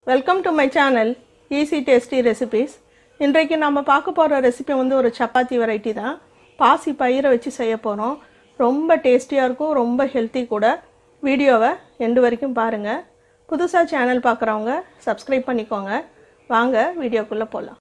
welcome to my channel easy tasty recipes இன்றைக்கு நம்ம பார்க்க போகிற ரெசிபி வந்து ஒரு சப்பாத்தி வெரைட்டி தான் பாசி பயிரை வச்சு செய்ய போகிறோம் ரொம்ப டேஸ்டியாக இருக்கும் ரொம்ப ஹெல்த்தி கூட வீடியோவை எண்டு வரைக்கும் பாருங்கள் புதுசாக சேனல் பார்க்குறவங்க சப்ஸ்கிரைப் பண்ணிக்கோங்க வாங்க வீடியோக்குள்ளே போகலாம்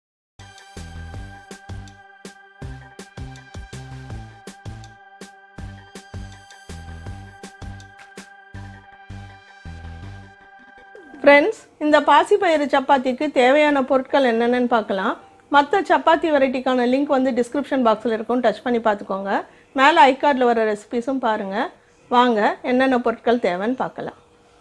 ஃப்ரெண்ட்ஸ் இந்த பாசிப்பயிறு சப்பாத்திக்கு தேவையான பொருட்கள் என்னென்னு பார்க்கலாம் மற்ற சப்பாத்தி வெரைட்டிக்கான லிங்க் வந்து டிஸ்கிரிப்ஷன் பாக்ஸில் இருக்கும் டச் பண்ணி பார்த்துக்கோங்க மேலே ஐகார்டில் வர ரெசிபிஸும் பாருங்கள் வாங்க என்னென்ன பொருட்கள் தேவைன்னு பார்க்கலாம்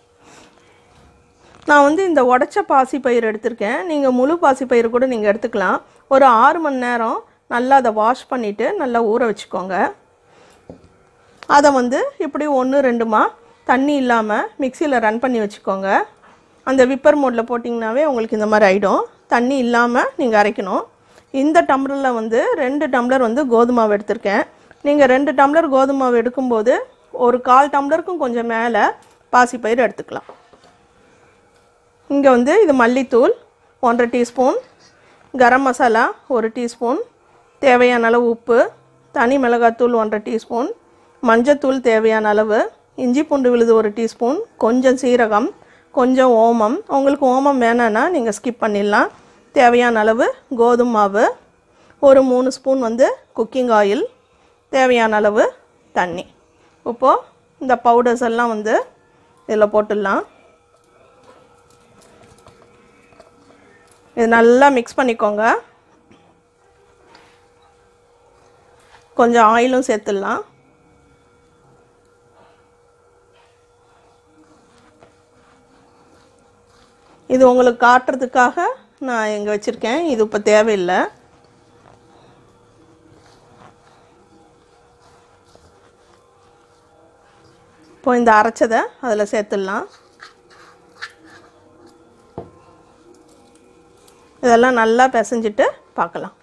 நான் வந்து இந்த உடச்ச பாசிப்பயிறு எடுத்திருக்கேன் நீங்கள் முழு பாசிப்பயிறு கூட நீங்கள் எடுத்துக்கலாம் ஒரு ஆறு மணி நேரம் நல்லா அதை வாஷ் பண்ணிவிட்டு நல்லா ஊற வச்சுக்கோங்க அதை வந்து இப்படி ஒன்று ரெண்டுமா தண்ணி இல்லாமல் மிக்சியில் ரன் பண்ணி வச்சுக்கோங்க அந்த விப்பர் மோடில் போட்டிங்கனாவே உங்களுக்கு இந்த மாதிரி ஆகிடும் தண்ணி இல்லாமல் நீங்கள் அரைக்கணும் இந்த டம்ளரில் வந்து ரெண்டு டம்ளர் வந்து கோதுமாவு எடுத்திருக்கேன் நீங்கள் ரெண்டு டம்ளர் கோதுமாவு எடுக்கும்போது ஒரு கால் டம்ளருக்கும் கொஞ்சம் மேலே பாசிப்பயிறு எடுத்துக்கலாம் இங்கே வந்து இது மல்லித்தூள் ஒன்றரை டீஸ்பூன் கரம் மசாலா ஒரு டீஸ்பூன் தேவையான அளவு உப்பு தனி மிளகாத்தூள் ஒன்றரை டீஸ்பூன் மஞ்சத்தூள் தேவையான அளவு இஞ்சி பூண்டு விழுது ஒரு டீஸ்பூன் கொஞ்சம் சீரகம் கொஞ்சம் ஓமம் உங்களுக்கு ஓமம் வேணான்னா நீங்கள் ஸ்கிப் பண்ணிடலாம் தேவையான அளவு கோதுமை மாவு ஒரு மூணு ஸ்பூன் வந்து குக்கிங் ஆயில் தேவையான அளவு தண்ணி இப்போது இந்த பவுடர்ஸ் எல்லாம் வந்து இதில் போட்டுடலாம் இது நல்லா மிக்ஸ் பண்ணிக்கோங்க கொஞ்சம் ஆயிலும் சேர்த்துடலாம் இது உங்களுக்கு காட்டுறதுக்காக நான் இங்கே வச்சுருக்கேன் இது இப்போ தேவையில்லை இப்போ இந்த அரைச்சதை அதில் சேர்த்துடலாம் இதெல்லாம் நல்லா பிசைஞ்சிட்டு பார்க்கலாம்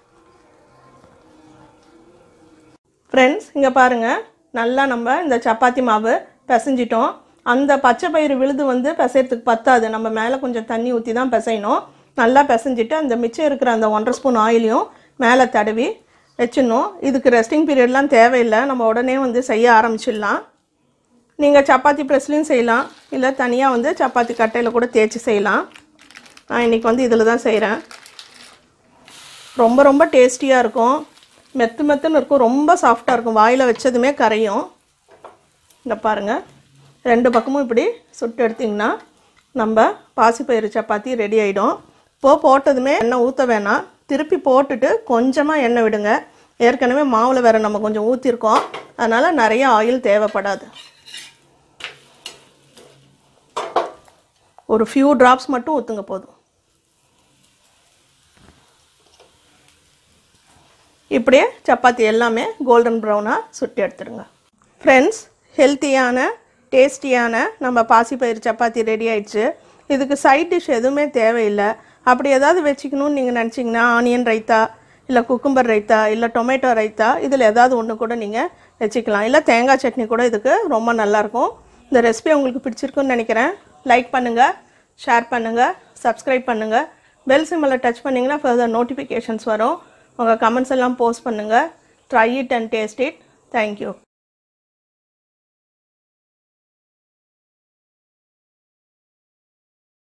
ஃப்ரெண்ட்ஸ் இங்கே பாருங்கள் நல்லா நம்ம இந்த சப்பாத்தி மாவு பிசைஞ்சிட்டோம் அந்த பச்சை பயிறு விழுது வந்து பிசைறதுக்கு பத்தாது நம்ம மேலே கொஞ்சம் தண்ணி ஊற்றி தான் பிசையணும் நல்லா பிசைஞ்சிட்டு அந்த மிச்சம் இருக்கிற அந்த ஒன்றரை ஸ்பூன் ஆயிலையும் மேலே தடவி வச்சிடணும் இதுக்கு ரெஸ்டிங் பீரியட்லாம் தேவையில்லை நம்ம உடனே வந்து செய்ய ஆரம்பிச்சிடலாம் நீங்கள் சப்பாத்தி ப்ரெஸ்லையும் செய்யலாம் இல்லை தனியாக வந்து சப்பாத்தி கட்டையில் கூட தேய்ச்சி செய்யலாம் நான் இன்றைக்கி வந்து இதில் தான் செய்கிறேன் ரொம்ப ரொம்ப டேஸ்டியாக இருக்கும் மெத்து மெத்துன்னு இருக்கும் ரொம்ப சாஃப்டாக இருக்கும் வாயில் வச்சதுமே கரையும் இந்த பாருங்கள் ரெண்டு பக்கமும் இப்படி சுட்டு எடுத்திங்கன்னா நம்ம பாசிப்பயிறு சப்பாத்தி ரெடி ஆகிடும் இப்போது போட்டதுமே எண்ணெய் ஊற்ற வேணாம் திருப்பி போட்டுட்டு கொஞ்சமாக எண்ணெய் விடுங்க ஏற்கனவே மாவில் வேறு நம்ம கொஞ்சம் ஊற்றிருக்கோம் அதனால் நிறைய ஆயில் தேவைப்படாது ஒரு ஃபியூ ட்ராப்ஸ் மட்டும் ஊற்றுங்க போதும் இப்படியே சப்பாத்தி எல்லாமே கோல்டன் ப்ரௌனாக சுட்டு எடுத்துடுங்க ஃப்ரெண்ட்ஸ் ஹெல்த்தியான டேஸ்டியான நம்ம பாசிப்பயிறு சப்பாத்தி ரெடி ஆயிடுச்சு இதுக்கு சைட் டிஷ் எதுவுமே தேவையில்லை அப்படி ஏதாவது வச்சுக்கணும்னு நீங்கள் நினச்சிங்கன்னா ஆனியன் ரைத்தா இல்லை குக்கும்பர் ரைத்தா இல்லை டொமேட்டோ ரைத்தா இதில் ஏதாவது ஒன்று கூட நீங்கள் வச்சுக்கலாம் இல்லை தேங்காய் சட்னி கூட இதுக்கு ரொம்ப நல்லாயிருக்கும் இந்த ரெசிபி உங்களுக்கு பிடிச்சிருக்குன்னு நினைக்கிறேன் லைக் பண்ணுங்கள் ஷேர் பண்ணுங்கள் சப்ஸ்கிரைப் பண்ணுங்கள் பெல் சிம்மில் டச் பண்ணிங்கன்னா ஃபர்தர் நோட்டிஃபிகேஷன்ஸ் வரும் உங்கள் கமெண்ட்ஸ் எல்லாம் போஸ்ட் பண்ணுங்கள் try it and taste it thank you